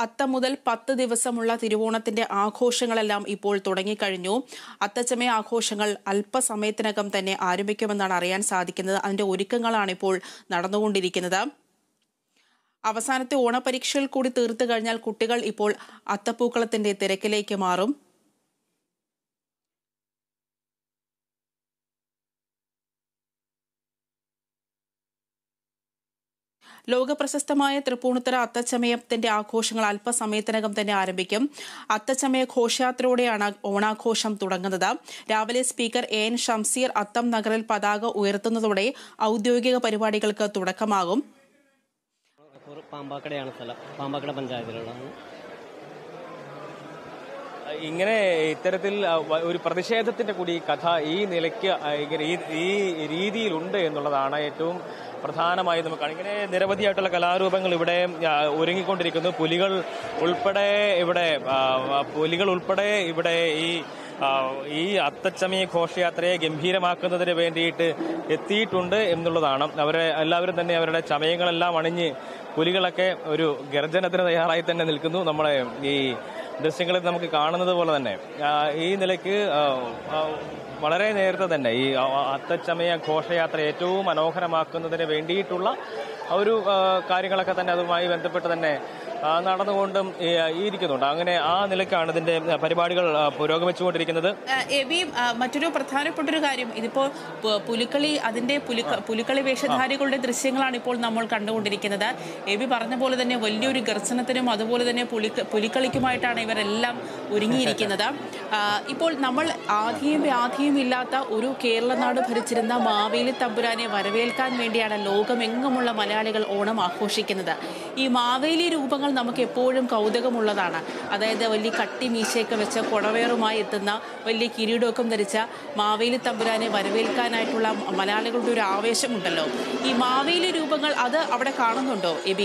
അത്തം മുതൽ പത്ത് ദിവസമുള്ള തിരുവോണത്തിന്റെ ആഘോഷങ്ങളെല്ലാം ഇപ്പോൾ തുടങ്ങിക്കഴിഞ്ഞു അത്തച്ചമയ ആഘോഷങ്ങൾ അല്പസമയത്തിനകം തന്നെ ആരംഭിക്കുമെന്നാണ് അറിയാൻ സാധിക്കുന്നത് അതിന്റെ ഒരുക്കങ്ങളാണ് ഇപ്പോൾ നടന്നുകൊണ്ടിരിക്കുന്നത് അവസാനത്തെ ഓണപരീക്ഷകൾ കൂടി തീർത്തു കഴിഞ്ഞാൽ കുട്ടികൾ ഇപ്പോൾ അത്തപ്പൂക്കളത്തിന്റെ തിരക്കിലേക്ക് മാറും ലോകപ്രശസ്തമായ തൃപ്പൂണിത്തറ അത്തച്ചമയത്തിന്റെ ആഘോഷങ്ങൾ അല്പസമയത്തിനകം തന്നെ ആരംഭിക്കും അത്തച്ചമയ ഘോഷയാത്രയോടെയാണ് ഓണാഘോഷം തുടങ്ങുന്നത് രാവിലെ speaker A N Shamseer Atham നഗറിൽ പതാക ഉയർത്തുന്നതോടെ ഔദ്യോഗിക പരിപാടികൾക്ക് തുടക്കമാകും പാമ്പാക്കടയാണ് സ്ഥലം പാമ്പാക്കട പഞ്ചായത്തിലുള്ളതാണ് ഇങ്ങനെ ഇത്തരത്തിൽ ആ, വ- ഒരു പ്രതിഷേധത്തിന്റെ കൂടി കഥ ഈ നിലയ്ക്ക് ആ, ഇങ്ങനെ ഈ ഈ രീതിയിലുണ്ട് എന്നുള്ളതാണ് ഏറ്റവും പ്രധാനമായി നമുക്ക് കാണാം. ഇങ്ങനെ നിരവധിയായിട്ടുള്ള കലാരൂപങ്ങൾ ഇവിടെ ആ, ഒരുങ്ങിക്കൊണ്ടിരിക്കുന്നു പുലികൾ ഉൾപ്പെടെ ഇവിടെ ആ, ആ, പുലികൾ ഉൾപ്പെടെ ഇവിടെ ഈ ആ, ഈ അത്തച്ചമയ ഘോഷയാത്രയെ ഗംഭീരമാക്കുന്നതിന് വേണ്ടിയിട്ട് എത്തിയിട്ടുണ്ട് എന്നുള്ളതാണ് അവരെ എല്ലാവരും തന്നെ അവരുടെ ചമയങ്ങളെല്ലാം അണിഞ്ഞ് പുലികളൊക്കെ ഒരു ഗർജനത്തിന് തയ്യാറായി തന്നെ നിൽക്കുന്നു നമ്മളെ ഈ ദൃശ്യങ്ങളിൽ നമുക്ക് കാണുന്നത് പോലെ തന്നെ ആ, ഈ നിലയ്ക്ക് ആ, ആ, വളരെ നേരത്തെ തന്നെ ഈ ആ, അത്തച്ചമയ ഘോഷയാത്ര ഏറ്റവും മനോഹരമാക്കുന്നതിന് വേണ്ടിയിട്ടുള്ള ഒരു ആ, കാര്യങ്ങളൊക്കെ തന്നെ അതുമായി ബന്ധപ്പെട്ട് തന്നെ ആ, നടന്നുകൊണ്ടും ഈ, ഈ ഇരിക്കുന്നുണ്ട് അങ്ങനെ ആ നിലയ്ക്കാണ് ഇതിന്റെ പരിപാടികൾ ആ, പുരോഗമിച്ചുകൊണ്ടിരിക്കുന്നത് ഏഹ് എബി ആ, മറ്റൊരു പ്രധാനപ്പെട്ട ഒരു കാര്യം ഇതിപ്പോ പു- പുലിക്കളി അതിന്റെ പുലിക്ക- പുലിക്കളി വേഷധാരികളുടെ ദൃശ്യങ്ങളാണ് ഇപ്പോൾ നമ്മൾ കണ്ടുകൊണ്ടിരിക്കുന്നത് എബി പറഞ്ഞ പോലെ തന്നെ വലിയൊരു ഗർജനത്തിനും അതുപോലെ തന്നെ പുലിക്ക- പുലിക്കളിക്കുമായിട്ടാണ് ഇവരെല്ലാം ഒരുങ്ങിയിരിക്കുന്നത് ആ, ഇപ്പോൾ നമ്മൾ ആധിയും വ്യാധിയും ഇല്ലാത്ത ഒരു കേരള നാട് ഭരിച്ചിരുന്ന മാവേലി തമ്പുരാനെ വരവേൽക്കാൻ വേണ്ടിയാണ് ലോകമെങ്ങുമുള്ള മലയാളികൾ ഓണം ആഘോഷിക്കുന്നത് ഈ മാവേലി രൂപങ്ങൾ നമുക്ക് എപ്പോഴും കൗതുകമുള്ളതാണ് അതായത് വലിയ കട്ടി മീശയൊക്കെ വെച്ച കുടവേറുമായി എത്തുന്ന വലിയ കിരീടമൊക്കെ ധരിച്ച മാവേലി തമ്പുരാനെ വരവേൽക്കാനായിട്ടുള്ള മലയാളികളുടെ ഒരു ആവേശമുണ്ടല്ലോ ഈ മാവേലി രൂപങ്ങൾ അത് അവിടെ കാണുന്നുണ്ടോ എബി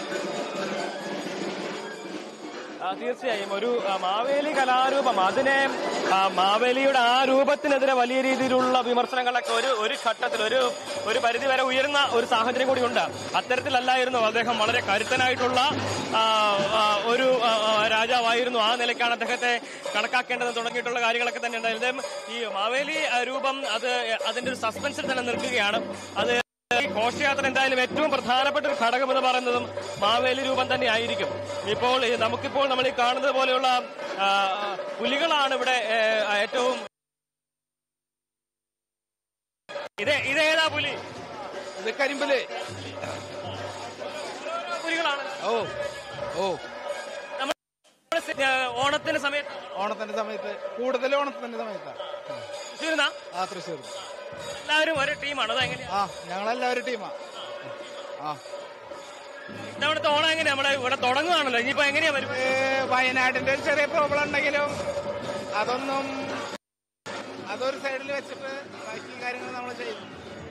ആ, തീർച്ചയായും ഒരു ആ, മാവേലി കലാരൂപം അതിനെ ആ, മാവേലിയുടെ ആ രൂപത്തിനെതിരെ വലിയ രീതിയിലുള്ള വിമർശനങ്ങളൊക്കെ ഒരു ഒരു ഘട്ടത്തിൽ ഒരു ഒരു പരിധി വരെ ഉയർന്ന ഒരു സാഹചര്യം കൂടിയുണ്ട് അത്തരത്തിലല്ലായിരുന്നു അദ്ദേഹം വളരെ കരുത്തനായിട്ടുള്ള ആ, ആ, ഒരു ആ, ആ, രാജാവായിരുന്നു ആ നിലയ്ക്കാണ് അദ്ദേഹത്തെ കണക്കാക്കേണ്ടത് തുടങ്ങിയിട്ടുള്ള കാര്യങ്ങളൊക്കെ തന്നെ ഉണ്ടായിരുന്നു ഈ മാവേലി ആ, രൂപം അത് അതിന്റെ ഒരു സസ്പെൻസിൽ തന്നെ നിൽക്കുകയാണ് അത് ഈ ഘോഷയാത്ര എന്തായാലും ഏറ്റവും പ്രധാനപ്പെട്ട ഒരു ഘടകം എന്ന് പറയുന്നതും മാവേലി രൂപം തന്നെ ആയിരിക്കും ഇപ്പോൾ ഈ നമുക്കിപ്പോൾ നമ്മൾ ഈ കാണുന്നത് പോലെയുള്ള ആ, പുലികളാണ് ഇവിടെ ഏ, ഏറ്റവും ഇത് ഇതേതാ പുലി ഇത് കരിമ്പല് പുലികളാണ് ഓ ഓ നമ്മുടെ സി- ഏ, ഓണത്തിന്റെ സമയത്ത് ഓണത്തിന്റെ സമയത്ത് കൂടുതൽ ഓണത്തിന്റെ സമയത്താണ് തൃശ്ശൂരിന്നാ ആ തൃശ്ശൂർ എല്ലാവരും ഒരേ ടീമാണ് അത് എങ്ങനെയാ ആ ഞങ്ങളെല്ലാവരും ടീമാ ആ ഇത്തവണത്തെ ഓണം എങ്ങനെയാ നമ്മളെ ഇവിടെ തുടങ്ങുകയാണല്ലോ ഇനിയിപ്പോ എങ്ങനെയാ വരും ഏ, വയനാടിന്റെ ഒരു ചെറിയ പ്രോബ്ലം ഉണ്ടെങ്കിലും അതൊന്നും അതൊരു സൈഡിൽ വെച്ചിട്ട് ബാക്കി കാര്യങ്ങൾ നമ്മൾ ചെയ്യുന്നു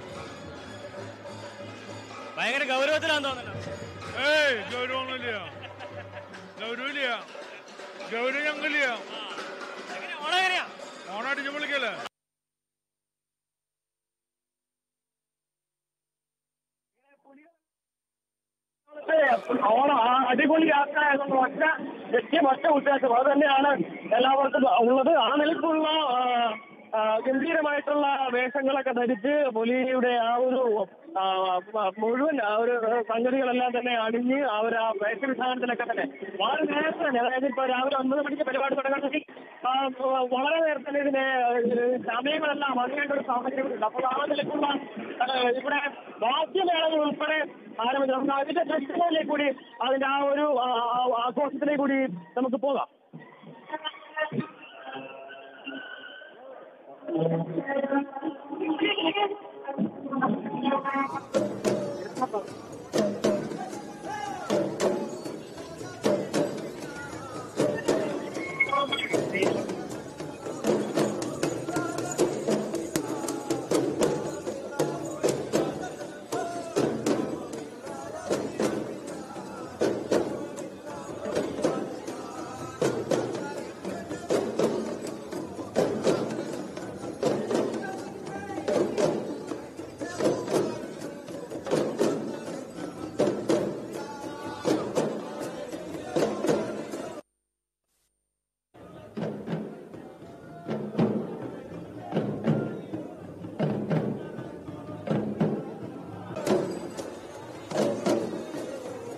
ഭയങ്കര ഗൗരവത്തിലാന്ന് തോന്നുന്നു ഏയ് ഗൗരവമൊന്നുമില്ല ഗൗരവമില്ല ഗൗരവം ഞങ്ങളില്ല എങ്ങനെയാ ഓണം എങ്ങനെയാ ഓണം അടിച്ചു പൊളിക്കല്ലേ ഓണം ആ അടിപൊളിയാക്കുക എന്നുള്ള ഒറ്റ ലക്ഷ്യം ഒറ്റ ഉദ്ദേശം അത് തന്നെയാണ് എല്ലാവർക്കും ഉള്ളത് ആ നിലക്കുള്ള ആ, ആ, ഗംഭീരമായിട്ടുള്ള വേഷങ്ങളൊക്കെ ധരിച്ച് പുലിയുടെ ആ ഒരു ആ, ആ, മുഴുവൻ ആ ഒരു സംഗതികളെല്ലാം തന്നെ അണിഞ്ഞ് അവർ ആ വേഷവിധാനത്തിലൊക്കെ തന്നെ വളരെ നേരത്തെ തന്നെ അതായത് ഇപ്പൊ രാവിലെ ഒൻപത് മണിക്ക് പരിപാടി തുടങ്ങണമെങ്കിൽ ആ, വളരെ നേരത്തെ തന്നെ ഇതിന്റെ ഏഹ്, സമയങ്ങളെല്ലാം അറിയേണ്ട ഒരു സാഹചര്യമുണ്ട് അപ്പോൾ ആ നിലക്കുള്ള ഏഹ്, ഇവിടെ വാദ്യമേളകൾ ഉൾപ്പെടെ ആരംഭിച്ചു നമുക്ക് അതിന്റെ ഫെസ്റ്റിവലിലേക്ക് കൂടി അതിന്റെ ആ ഒരു ആ, ആ, ആഘോഷത്തിലേക്ക് കൂടി നമുക്ക് പോകാം